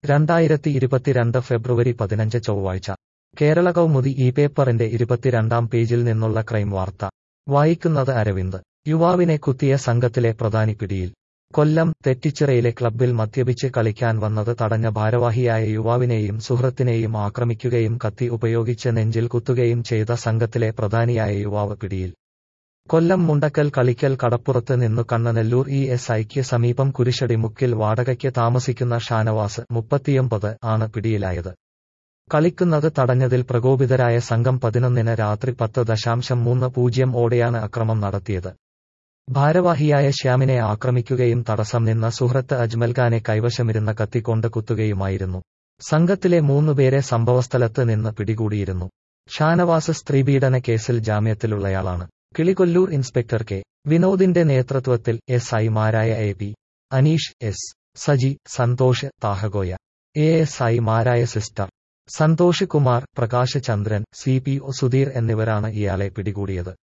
രണ്ടായിരത്തി ഇരുപത്തിരണ്ട് ഫെബ്രുവരി പതിനഞ്ച് ചൊവ്വാഴ്ച കേരള കൗമുദി ഈ പേപ്പറിന്റെ ഇരുപത്തിരണ്ടാം പേജിൽ നിന്നുള്ള ക്രൈം വാർത്ത വായിക്കുന്നത് അരവിന്ദ് യുവാവിനെ കുത്തിയ സംഘത്തിലെ പ്രധാനി പിടിയിൽ കൊല്ലം തെറ്റിച്ചിറയിലെ ക്ലബ്ബിൽ മദ്യപിച്ച് കളിക്കാൻ വന്നത് തടഞ്ഞ ഭാരവാഹിയായ യുവാവിനെയും സുഹൃത്തിനെയും ആക്രമിക്കുകയും കത്തി ഉപയോഗിച്ച് നെഞ്ചിൽ കുത്തുകയും ചെയ്ത സംഘത്തിലെ പ്രധാനിയായ യുവാവ് പിടിയിൽ കൊല്ലം മുണ്ടക്കൽ കളിക്കൽ കടപ്പുറത്ത് നിന്നു കണ്ണനെല്ലൂർ ഇ എസ് ഐക്ക് സമീപം കുരിശടി മുക്കിൽ വാടകയ്ക്ക് താമസിക്കുന്ന ഷാനവാസ് മുപ്പത്തിയൊമ്പത് ആണ് പിടിയിലായത് കളിക്കുന്നത് തടഞ്ഞതിൽ പ്രകോപിതരായ സംഘം പതിനൊന്നിന് രാത്രി പത്ത് ദശാംശം മൂന്ന് പൂജ്യം ഓടെയാണ് അക്രമം നടത്തിയത് ഭാരവാഹിയായ ശ്യാമിനെ ആക്രമിക്കുകയും തടസ്സം നിന്ന സുഹൃത്ത് അജ്മൽ ഖാനെ കൈവശമിരുന്ന കത്തിക്കൊണ്ട് കുത്തുകയുമായിരുന്നു സംഘത്തിലെ മൂന്നുപേരെ സംഭവസ്ഥലത്ത് നിന്ന് പിടികൂടിയിരുന്നു ഷാനവാസ് സ്ത്രീപീഡന കേസിൽ ജാമ്യത്തിലുള്ളയാളാണ് കിളികൊല്ലൂർ ഇൻസ്പെക്ടർ കെ വിനോദിന്റെ നേതൃത്വത്തിൽ എസ് ഐമാരായ A P Aneesh S Saji Santhosh താഹഗോയ എ എസ് ഐമാരായ sister Santhosh Kumar Prakash Chandran C P O Sudheer എന്നിവരാണ് ഇയാളെ പിടികൂടിയത്